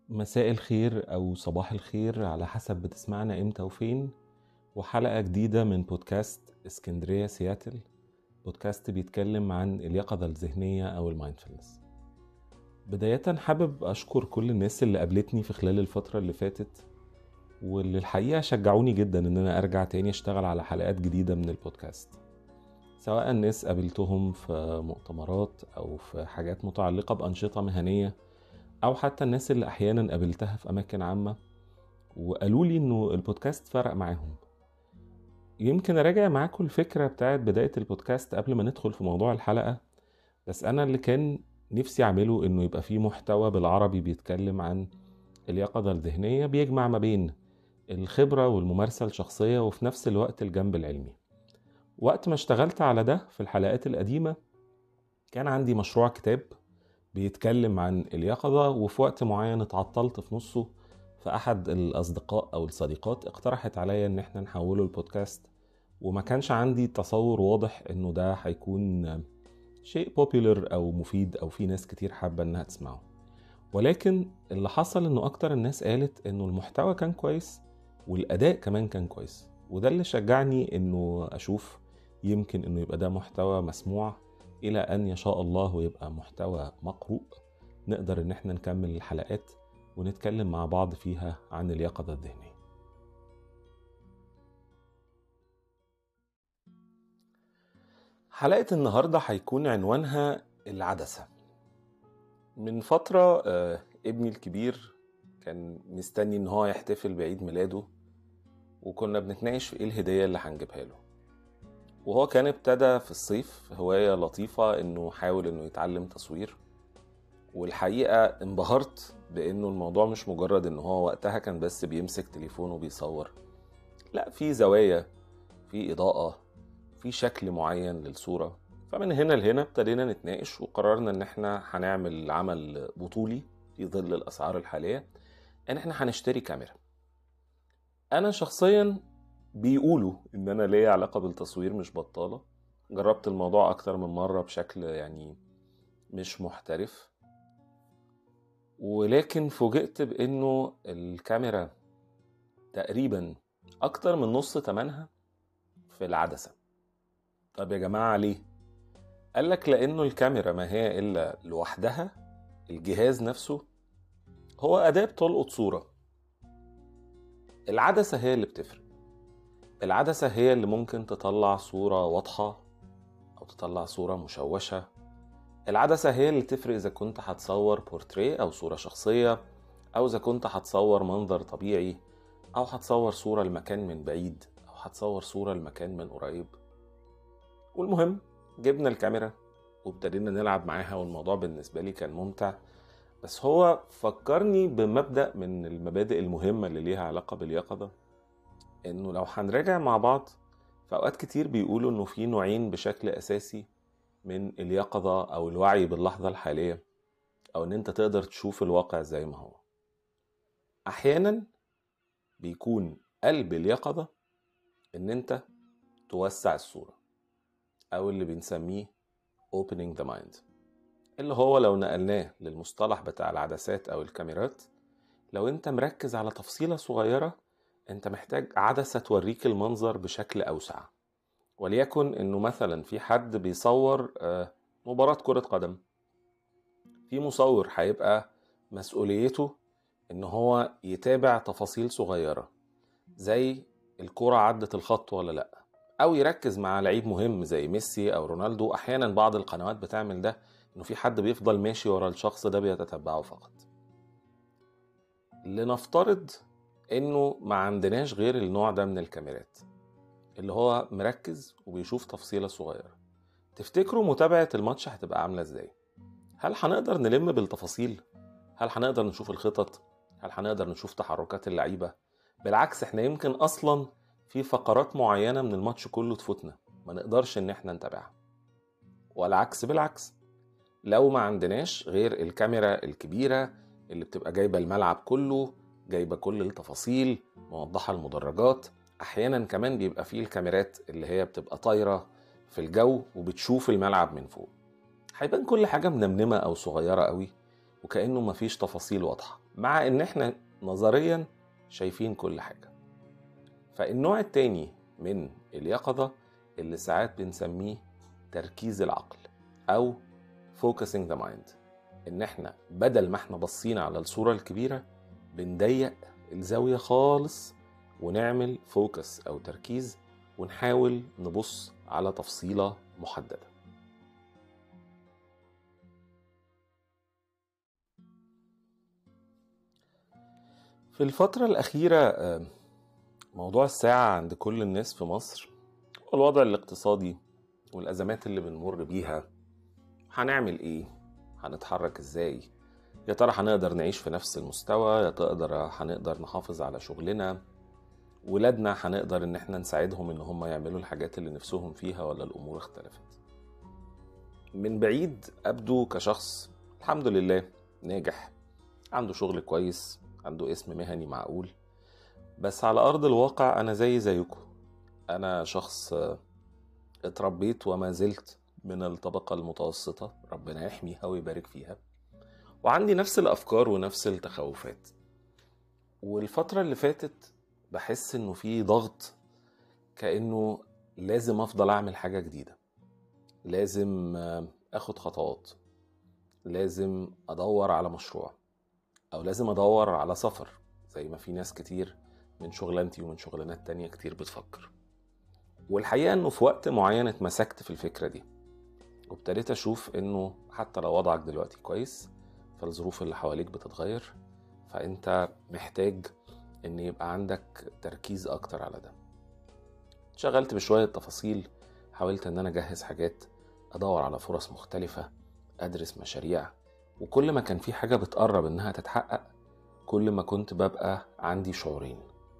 مساء الخير أو صباح الخير على حسب بتسمعنا إمتى وفين وحلقة جديدة من بودكاست اسكندرية سياتل بودكاست بيتكلم عن اليقظة الذهنية أو المايندفولنس بداية حابب أشكر كل الناس اللي قابلتني في خلال الفترة اللي فاتت واللي الحقيقة شجعوني جدا إن أنا أرجع تاني أشتغل على حلقات جديدة من البودكاست سواء الناس قابلتهم في مؤتمرات أو في حاجات متعلقة بأنشطة مهنية او حتى الناس اللي احيانا قابلتها في اماكن عامه وقالوا لي انه البودكاست فرق معاهم يمكن اراجع معاكم الفكره بتاعت بدايه البودكاست قبل ما ندخل في موضوع الحلقه بس انا اللي كان نفسي اعمله انه يبقى فيه محتوى بالعربي بيتكلم عن اليقظه الذهنيه بيجمع ما بين الخبره والممارسه الشخصيه وفي نفس الوقت الجنب العلمي وقت ما اشتغلت على ده في الحلقات القديمه كان عندي مشروع كتاب بيتكلم عن اليقظة وفي وقت معين اتعطلت في نصه فأحد الأصدقاء أو الصديقات اقترحت عليا إن احنا نحوله البودكاست وما كانش عندي تصور واضح إنه ده هيكون شيء بوبيلر أو مفيد أو في ناس كتير حابة إنها تسمعه ولكن اللي حصل إنه أكتر الناس قالت إنه المحتوى كان كويس والأداء كمان كان كويس وده اللي شجعني إنه أشوف يمكن إنه يبقى ده محتوى مسموع الى ان يشاء الله ويبقى محتوى مقروء نقدر ان احنا نكمل الحلقات ونتكلم مع بعض فيها عن اليقظة الذهنية حلقة النهاردة هيكون عنوانها العدسة من فترة آه، ابني الكبير كان مستني ان هو يحتفل بعيد ميلاده وكنا بنتناقش في ايه الهدية اللي هنجيبها له وهو كان ابتدى في الصيف هواية لطيفة انه حاول انه يتعلم تصوير والحقيقة انبهرت بانه الموضوع مش مجرد ان هو وقتها كان بس بيمسك تليفونه وبيصور لا في زوايا في اضاءة في شكل معين للصورة فمن هنا لهنا ابتدينا نتناقش وقررنا ان احنا هنعمل عمل بطولي في ظل الاسعار الحالية ان احنا هنشتري كاميرا انا شخصيا بيقولوا ان انا ليا علاقه بالتصوير مش بطاله جربت الموضوع اكتر من مره بشكل يعني مش محترف ولكن فوجئت بانه الكاميرا تقريبا اكتر من نص تمنها في العدسه طب يا جماعه ليه قال لك لانه الكاميرا ما هي الا لوحدها الجهاز نفسه هو اداه بتلقط صوره العدسه هي اللي بتفرق العدسة هي اللي ممكن تطلع صورة واضحة أو تطلع صورة مشوشة العدسة هي اللي تفرق إذا كنت هتصور بورتريه أو صورة شخصية أو إذا كنت هتصور منظر طبيعي أو هتصور صورة المكان من بعيد أو هتصور صورة المكان من قريب والمهم جبنا الكاميرا وابتدينا نلعب معاها والموضوع بالنسبة لي كان ممتع بس هو فكرني بمبدأ من المبادئ المهمة اللي ليها علاقة باليقظة انه لو هنراجع مع بعض في اوقات كتير بيقولوا انه في نوعين بشكل اساسي من اليقظة او الوعي باللحظة الحالية او ان انت تقدر تشوف الواقع زي ما هو احيانا بيكون قلب اليقظة ان انت توسع الصورة او اللي بنسميه opening the mind اللي هو لو نقلناه للمصطلح بتاع العدسات او الكاميرات لو انت مركز على تفصيلة صغيرة انت محتاج عدسة توريك المنظر بشكل اوسع وليكن انه مثلا في حد بيصور مباراة كرة قدم في مصور هيبقى مسؤوليته ان هو يتابع تفاصيل صغيرة زي الكرة عدت الخط ولا لا او يركز مع لعيب مهم زي ميسي او رونالدو احيانا بعض القنوات بتعمل ده انه في حد بيفضل ماشي ورا الشخص ده بيتتبعه فقط لنفترض انه ما عندناش غير النوع ده من الكاميرات اللي هو مركز وبيشوف تفصيلة صغيرة تفتكروا متابعة الماتش هتبقى عاملة ازاي؟ هل هنقدر نلم بالتفاصيل؟ هل هنقدر نشوف الخطط؟ هل هنقدر نشوف تحركات اللعيبة؟ بالعكس احنا يمكن اصلا في فقرات معينة من الماتش كله تفوتنا ما نقدرش ان احنا نتابعها والعكس بالعكس لو ما عندناش غير الكاميرا الكبيرة اللي بتبقى جايبة الملعب كله جايبه كل التفاصيل موضحه المدرجات احيانا كمان بيبقى فيه الكاميرات اللي هي بتبقى طايره في الجو وبتشوف الملعب من فوق هيبان كل حاجه منمنمه او صغيره قوي وكأنه مفيش تفاصيل واضحة مع إن إحنا نظريا شايفين كل حاجة فالنوع التاني من اليقظة اللي ساعات بنسميه تركيز العقل أو focusing the mind إن إحنا بدل ما إحنا بصينا على الصورة الكبيرة بنضيق الزاوية خالص ونعمل فوكس أو تركيز ونحاول نبص على تفصيلة محددة في الفترة الأخيرة موضوع الساعة عند كل الناس في مصر والوضع الاقتصادي والأزمات اللي بنمر بيها هنعمل إيه؟ هنتحرك إزاي؟ يا ترى هنقدر نعيش في نفس المستوى؟ يا تقدر هنقدر نحافظ على شغلنا؟ ولادنا هنقدر إن احنا نساعدهم إن هم يعملوا الحاجات اللي نفسهم فيها ولا الأمور اختلفت؟ من بعيد أبدو كشخص الحمد لله ناجح عنده شغل كويس عنده اسم مهني معقول بس على أرض الواقع أنا زي زيكم أنا شخص اتربيت وما زلت من الطبقة المتوسطة ربنا يحميها ويبارك فيها وعندي نفس الأفكار ونفس التخوفات والفترة اللي فاتت بحس إنه في ضغط كأنه لازم أفضل أعمل حاجة جديدة لازم أخد خطوات لازم أدور على مشروع أو لازم أدور على سفر زي ما في ناس كتير من شغلانتي ومن شغلانات تانية كتير بتفكر والحقيقة انه في وقت معين اتمسكت في الفكرة دي وابتديت اشوف انه حتى لو وضعك دلوقتي كويس فالظروف اللي حواليك بتتغير فانت محتاج ان يبقى عندك تركيز اكتر على ده شغلت بشوية تفاصيل حاولت ان انا اجهز حاجات ادور على فرص مختلفة ادرس مشاريع وكل ما كان في حاجة بتقرب انها تتحقق كل ما كنت ببقى عندي شعورين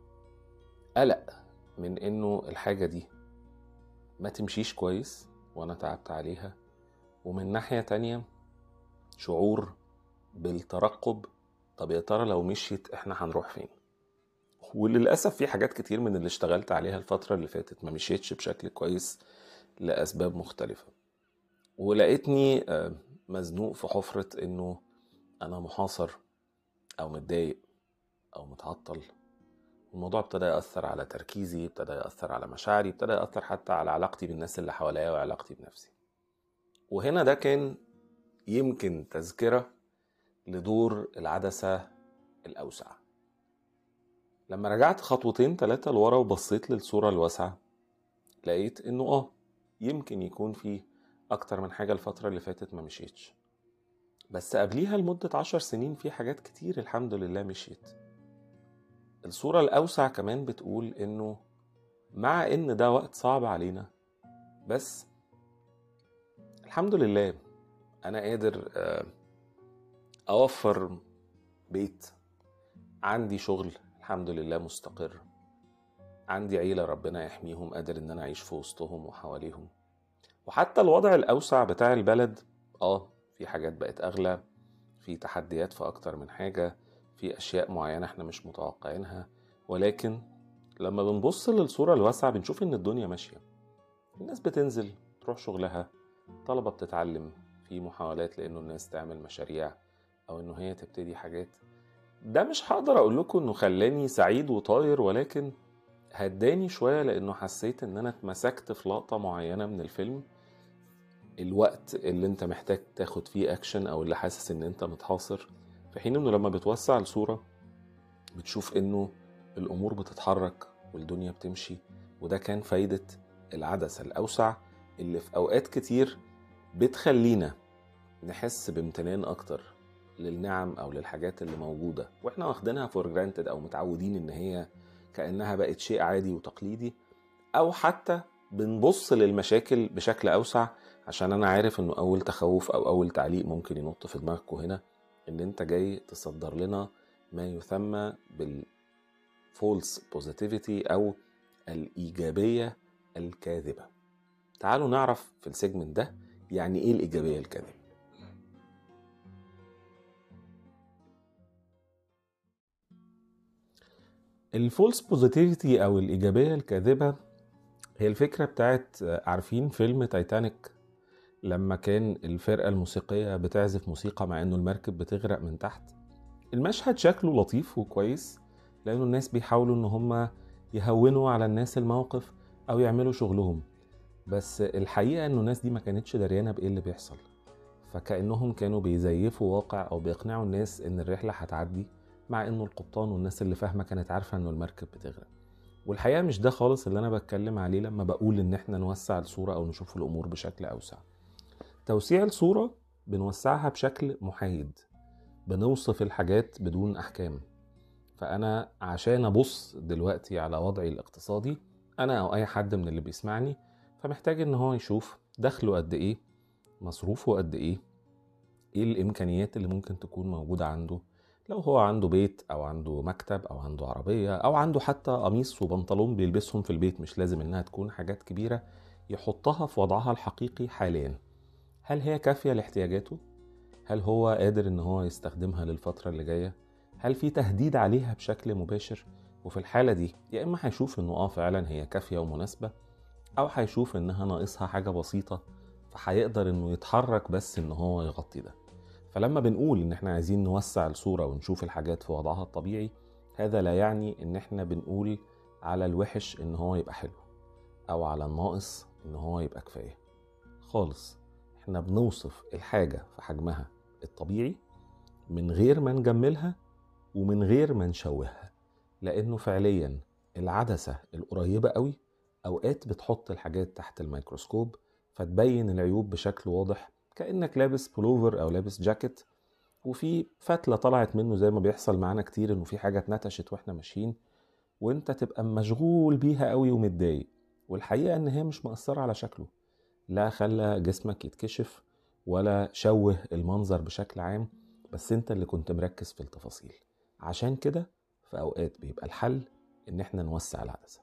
قلق من انه الحاجة دي ما تمشيش كويس وانا تعبت عليها ومن ناحية تانية شعور بالترقب طب يا ترى لو مشيت احنا هنروح فين وللأسف في حاجات كتير من اللي اشتغلت عليها الفترة اللي فاتت ما مشيتش بشكل كويس لأسباب مختلفة ولقيتني مزنوق في حفرة انه انا محاصر او متضايق او متعطل الموضوع ابتدى يأثر على تركيزي ابتدى يأثر على مشاعري ابتدى يأثر حتى على علاقتي بالناس اللي حواليا وعلاقتي بنفسي وهنا ده كان يمكن تذكرة لدور العدسة الأوسع لما رجعت خطوتين تلاتة لورا وبصيت للصورة الواسعة لقيت انه اه يمكن يكون في اكتر من حاجة الفترة اللي فاتت ما مشيتش بس قبليها لمدة عشر سنين في حاجات كتير الحمد لله مشيت الصورة الأوسع كمان بتقول إنه مع إن ده وقت صعب علينا بس الحمد لله أنا قادر أوفر بيت عندي شغل الحمد لله مستقر عندي عيلة ربنا يحميهم قادر إن أنا أعيش في وسطهم وحواليهم وحتى الوضع الأوسع بتاع البلد آه في حاجات بقت أغلى في تحديات في أكتر من حاجة في أشياء معينة إحنا مش متوقعينها ولكن لما بنبص للصورة الواسعة بنشوف إن الدنيا ماشية الناس بتنزل تروح شغلها طلبة بتتعلم في محاولات لأنه الناس تعمل مشاريع أو إنه هي تبتدي حاجات ده مش هقدر أقول لكم إنه خلاني سعيد وطاير ولكن هداني شوية لأنه حسيت إن أنا اتمسكت في لقطة معينة من الفيلم الوقت اللي انت محتاج تاخد فيه اكشن او اللي حاسس ان انت متحاصر في حين انه لما بتوسع الصورة بتشوف انه الامور بتتحرك والدنيا بتمشي وده كان فايدة العدسة الاوسع اللي في اوقات كتير بتخلينا نحس بامتنان اكتر للنعم او للحاجات اللي موجودة واحنا واخدينها فور جرانتد او متعودين ان هي كأنها بقت شيء عادي وتقليدي او حتى بنبص للمشاكل بشكل اوسع عشان انا عارف انه اول تخوف او اول تعليق ممكن ينط في دماغكم هنا ان انت جاي تصدر لنا ما يسمى بالفولس بوزيتيفيتي او الايجابيه الكاذبه تعالوا نعرف في السيجمنت ده يعني ايه الايجابيه الكاذبه الفولس بوزيتيفيتي او الايجابيه الكاذبه هي الفكره بتاعت عارفين فيلم تايتانيك لما كان الفرقة الموسيقية بتعزف موسيقى مع انه المركب بتغرق من تحت المشهد شكله لطيف وكويس لانه الناس بيحاولوا ان هم يهونوا على الناس الموقف او يعملوا شغلهم بس الحقيقة انه الناس دي ما كانتش دريانة بايه اللي بيحصل فكأنهم كانوا بيزيفوا واقع او بيقنعوا الناس ان الرحلة هتعدي مع انه القبطان والناس اللي فاهمة كانت عارفة انه المركب بتغرق والحقيقة مش ده خالص اللي انا بتكلم عليه لما بقول ان احنا نوسع الصورة او نشوف الامور بشكل اوسع توسيع الصورة بنوسعها بشكل محايد بنوصف الحاجات بدون احكام فانا عشان ابص دلوقتي على وضعي الاقتصادي انا او اي حد من اللي بيسمعني فمحتاج ان هو يشوف دخله قد ايه مصروفه قد ايه ايه الامكانيات اللي ممكن تكون موجودة عنده لو هو عنده بيت او عنده مكتب او عنده عربية او عنده حتى قميص وبنطلون بيلبسهم في البيت مش لازم انها تكون حاجات كبيرة يحطها في وضعها الحقيقي حاليا هل هي كافية لاحتياجاته؟ هل هو قادر ان هو يستخدمها للفترة اللي جاية؟ هل في تهديد عليها بشكل مباشر؟ وفي الحالة دي يا إما هيشوف إنه آه فعلا هي كافية ومناسبة أو هيشوف إنها ناقصها حاجة بسيطة فهيقدر إنه يتحرك بس إن هو يغطي ده فلما بنقول إن إحنا عايزين نوسع الصورة ونشوف الحاجات في وضعها الطبيعي هذا لا يعني إن إحنا بنقول على الوحش إن هو يبقى حلو أو على الناقص إن هو يبقى كفاية خالص إحنا بنوصف الحاجة في حجمها الطبيعي من غير ما نجملها ومن غير ما نشوهها لانه فعليا العدسه القريبه قوي اوقات بتحط الحاجات تحت الميكروسكوب فتبين العيوب بشكل واضح كانك لابس بلوفر او لابس جاكيت وفي فتله طلعت منه زي ما بيحصل معانا كتير انه في حاجه اتنتشت واحنا ماشيين وانت تبقى مشغول بيها قوي ومتضايق والحقيقه ان هي مش مأثره على شكله لا خلى جسمك يتكشف ولا شوه المنظر بشكل عام بس انت اللي كنت مركز في التفاصيل عشان كده في اوقات بيبقى الحل ان احنا نوسع العدسه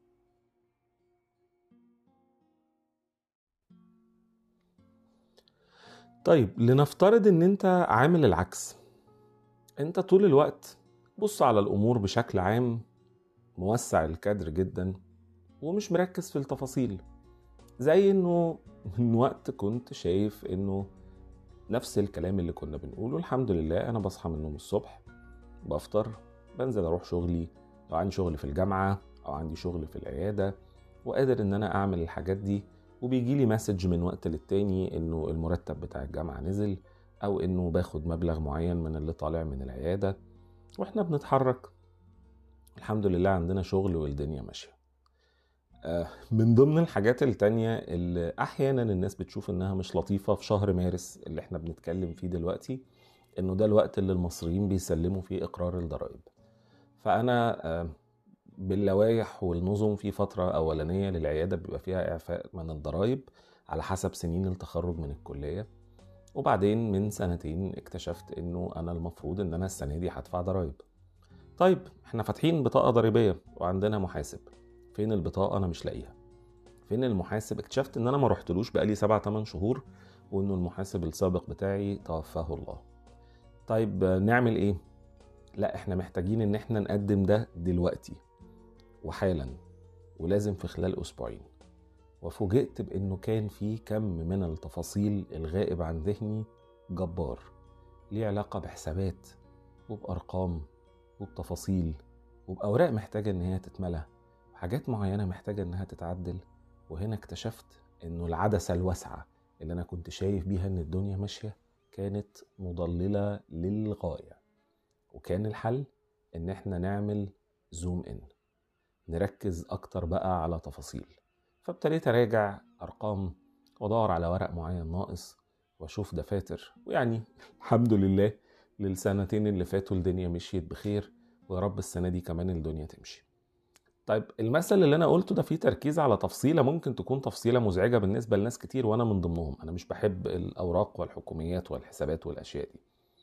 طيب لنفترض ان انت عامل العكس انت طول الوقت بص على الامور بشكل عام موسع الكادر جدا ومش مركز في التفاصيل زي انه من وقت كنت شايف انه نفس الكلام اللي كنا بنقوله الحمد لله انا بصحى من النوم الصبح بفطر بنزل اروح شغلي لو عندي شغل في الجامعه او عندي شغل في العياده وقادر ان انا اعمل الحاجات دي وبيجي لي مسج من وقت للتاني انه المرتب بتاع الجامعه نزل او انه باخد مبلغ معين من اللي طالع من العياده واحنا بنتحرك الحمد لله عندنا شغل والدنيا ماشيه من ضمن الحاجات التانية اللي أحيانا الناس بتشوف إنها مش لطيفة في شهر مارس اللي إحنا بنتكلم فيه دلوقتي إنه ده الوقت اللي المصريين بيسلموا فيه إقرار الضرائب فأنا باللوائح والنظم في فترة أولانية للعيادة بيبقى فيها إعفاء من الضرائب على حسب سنين التخرج من الكلية وبعدين من سنتين اكتشفت إنه أنا المفروض إن أنا السنة دي هدفع ضرائب طيب إحنا فاتحين بطاقة ضريبية وعندنا محاسب فين البطاقة أنا مش لاقيها فين المحاسب اكتشفت ان انا ما رحتلوش بقالي سبع تمن شهور وانه المحاسب السابق بتاعي توفاه الله طيب نعمل ايه لا احنا محتاجين ان احنا نقدم ده دلوقتي وحالا ولازم في خلال اسبوعين وفوجئت بانه كان في كم من التفاصيل الغائب عن ذهني جبار ليه علاقة بحسابات وبأرقام وبتفاصيل وبأوراق محتاجة إن هي تتملى حاجات معينة محتاجة إنها تتعدل وهنا اكتشفت إنه العدسة الواسعة اللي أنا كنت شايف بيها إن الدنيا ماشية كانت مضللة للغاية وكان الحل إن إحنا نعمل زوم إن نركز أكتر بقى على تفاصيل فابتديت أراجع أرقام وأدور على ورق معين ناقص وأشوف دفاتر ويعني الحمد لله للسنتين اللي فاتوا الدنيا مشيت بخير ويا رب السنة دي كمان الدنيا تمشي طيب المثل اللي انا قلته ده فيه تركيز على تفصيله ممكن تكون تفصيله مزعجه بالنسبه لناس كتير وانا من ضمنهم انا مش بحب الاوراق والحكوميات والحسابات والاشياء دي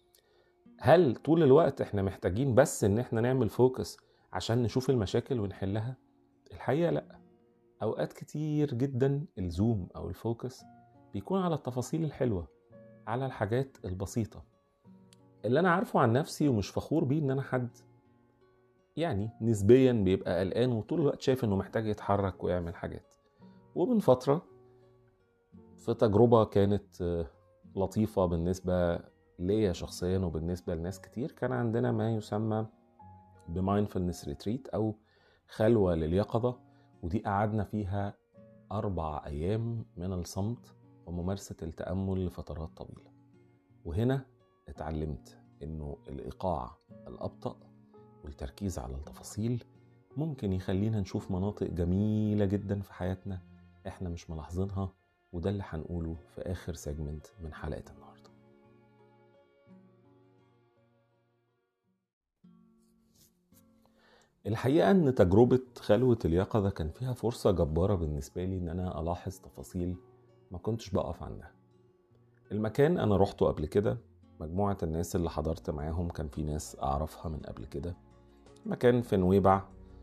هل طول الوقت احنا محتاجين بس ان احنا نعمل فوكس عشان نشوف المشاكل ونحلها الحقيقه لا اوقات كتير جدا الزوم او الفوكس بيكون على التفاصيل الحلوه على الحاجات البسيطه اللي انا عارفه عن نفسي ومش فخور بيه ان انا حد يعني نسبيا بيبقى قلقان وطول الوقت شايف انه محتاج يتحرك ويعمل حاجات ومن فترة في تجربة كانت لطيفة بالنسبة ليا شخصيا وبالنسبة لناس كتير كان عندنا ما يسمى بمايندفولنس ريتريت أو خلوة لليقظة ودي قعدنا فيها أربع أيام من الصمت وممارسة التأمل لفترات طويلة وهنا اتعلمت إنه الإيقاع الأبطأ والتركيز على التفاصيل ممكن يخلينا نشوف مناطق جميلة جدا في حياتنا احنا مش ملاحظينها وده اللي هنقوله في آخر سيجمنت من حلقة النهاردة الحقيقة أن تجربة خلوة اليقظة كان فيها فرصة جبارة بالنسبة لي أن أنا ألاحظ تفاصيل ما كنتش بقف عندها المكان أنا روحته قبل كده مجموعة الناس اللي حضرت معاهم كان في ناس أعرفها من قبل كده مكان في نويبع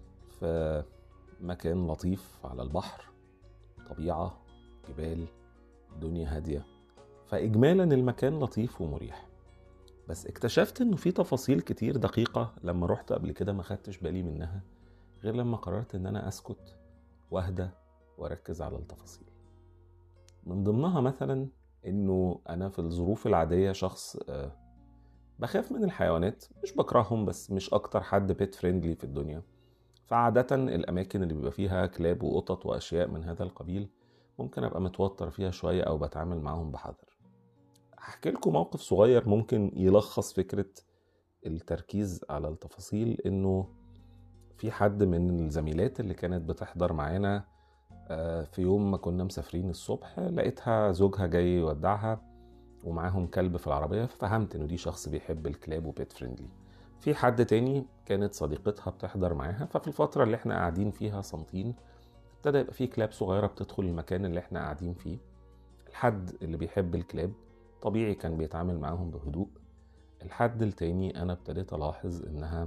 في مكان لطيف على البحر طبيعة جبال دنيا هادية فإجمالا المكان لطيف ومريح بس اكتشفت انه في تفاصيل كتير دقيقة لما رحت قبل كده ما خدتش بالي منها غير لما قررت ان انا اسكت واهدى واركز على التفاصيل من ضمنها مثلا انه انا في الظروف العادية شخص آه، بخاف من الحيوانات مش بكرههم بس مش اكتر حد بيت فريندلي في الدنيا فعادة الأماكن اللي بيبقى فيها كلاب وقطط وأشياء من هذا القبيل ممكن أبقى متوتر فيها شوية أو بتعامل معاهم بحذر هحكي لكم موقف صغير ممكن يلخص فكرة التركيز على التفاصيل إنه في حد من الزميلات اللي كانت بتحضر معانا آه، في يوم ما كنا مسافرين الصبح لقيتها زوجها جاي يودعها ومعاهم كلب في العربية ففهمت إنه دي شخص بيحب الكلاب وبيت فريندلي في حد تاني كانت صديقتها بتحضر معاها ففي الفترة اللي احنا قاعدين فيها صامتين ابتدى يبقى في كلاب صغيرة بتدخل المكان اللي احنا قاعدين فيه الحد اللي بيحب الكلاب طبيعي كان بيتعامل معاهم بهدوء الحد التاني انا ابتديت الاحظ انها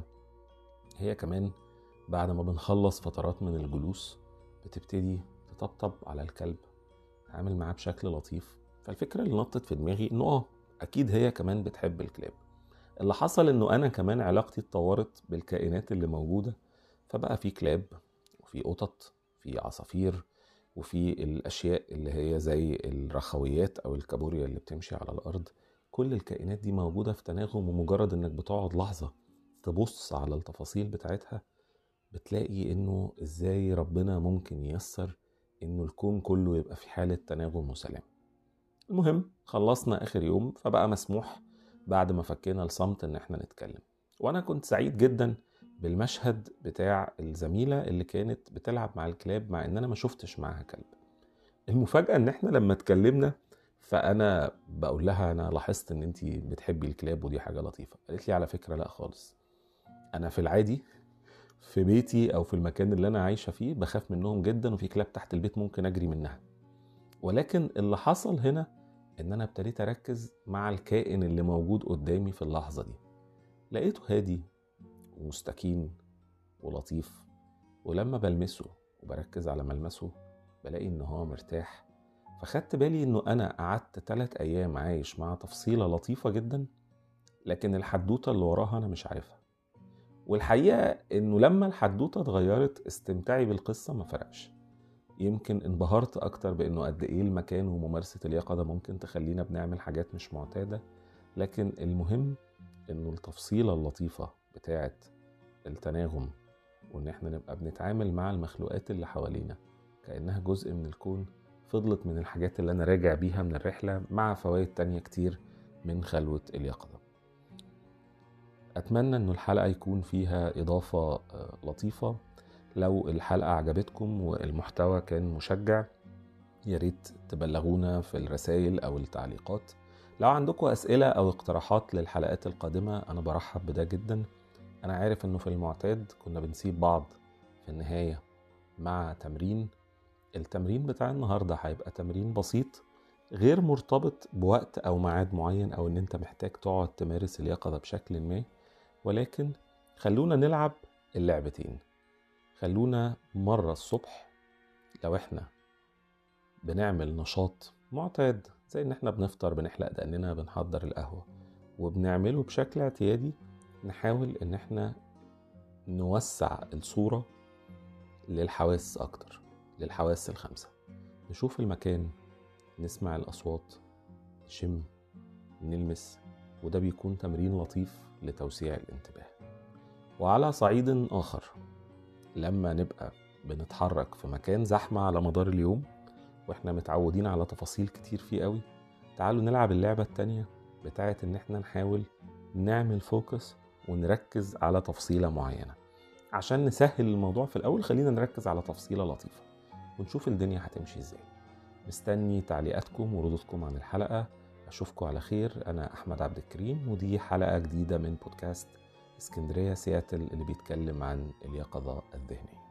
هي كمان بعد ما بنخلص فترات من الجلوس بتبتدي تطبطب على الكلب تعامل معاه بشكل لطيف فالفكرة اللي نطت في دماغي انه اه اكيد هي كمان بتحب الكلاب اللي حصل انه انا كمان علاقتي اتطورت بالكائنات اللي موجودة فبقى في كلاب وفي قطط في عصافير وفي الاشياء اللي هي زي الرخويات او الكابوريا اللي بتمشي على الارض كل الكائنات دي موجودة في تناغم ومجرد انك بتقعد لحظة تبص على التفاصيل بتاعتها بتلاقي انه ازاي ربنا ممكن ييسر انه الكون كله يبقى في حالة تناغم وسلام المهم خلصنا اخر يوم فبقى مسموح بعد ما فكينا الصمت ان احنا نتكلم وانا كنت سعيد جدا بالمشهد بتاع الزميلة اللي كانت بتلعب مع الكلاب مع ان انا ما شفتش معاها كلب المفاجأة ان احنا لما اتكلمنا فانا بقول لها انا لاحظت ان انت بتحبي الكلاب ودي حاجة لطيفة قالت لي على فكرة لا خالص انا في العادي في بيتي او في المكان اللي انا عايشة فيه بخاف منهم جدا وفي كلاب تحت البيت ممكن اجري منها ولكن اللي حصل هنا ان انا ابتديت اركز مع الكائن اللي موجود قدامي في اللحظة دي لقيته هادي ومستكين ولطيف ولما بلمسه وبركز على ملمسه بلاقي ان هو مرتاح فخدت بالي انه انا قعدت تلات ايام عايش مع تفصيلة لطيفة جدا لكن الحدوتة اللي وراها انا مش عارفها والحقيقة انه لما الحدوتة اتغيرت استمتاعي بالقصة ما فرقش يمكن انبهرت اكتر بانه قد ايه المكان وممارسة اليقظة ممكن تخلينا بنعمل حاجات مش معتادة لكن المهم انه التفصيلة اللطيفة بتاعة التناغم وان احنا نبقى بنتعامل مع المخلوقات اللي حوالينا كأنها جزء من الكون فضلت من الحاجات اللي انا راجع بيها من الرحلة مع فوائد تانية كتير من خلوة اليقظة أتمنى أن الحلقة يكون فيها إضافة لطيفة لو الحلقة عجبتكم والمحتوى كان مشجع ياريت تبلغونا في الرسائل أو التعليقات لو عندكم أسئلة أو اقتراحات للحلقات القادمة أنا برحب بده جدا أنا عارف إنه في المعتاد كنا بنسيب بعض في النهاية مع تمرين التمرين بتاع النهاردة هيبقى تمرين بسيط غير مرتبط بوقت أو ميعاد معين أو إن أنت محتاج تقعد تمارس اليقظة بشكل ما ولكن خلونا نلعب اللعبتين خلونا مرة الصبح لو احنا بنعمل نشاط معتاد زي ان احنا بنفطر بنحلق دقننا بنحضر القهوة وبنعمله بشكل اعتيادي نحاول ان احنا نوسع الصورة للحواس اكتر للحواس الخمسة نشوف المكان نسمع الأصوات نشم نلمس وده بيكون تمرين لطيف لتوسيع الانتباه وعلى صعيد آخر لما نبقى بنتحرك في مكان زحمة على مدار اليوم واحنا متعودين على تفاصيل كتير فيه قوي تعالوا نلعب اللعبة التانية بتاعت ان احنا نحاول نعمل فوكس ونركز على تفصيلة معينة عشان نسهل الموضوع في الأول خلينا نركز على تفصيلة لطيفة ونشوف الدنيا هتمشي ازاي مستني تعليقاتكم وردودكم عن الحلقة أشوفكم على خير أنا أحمد عبد الكريم ودي حلقة جديدة من بودكاست اسكندرية سياتل اللي بيتكلم عن اليقظة الذهنية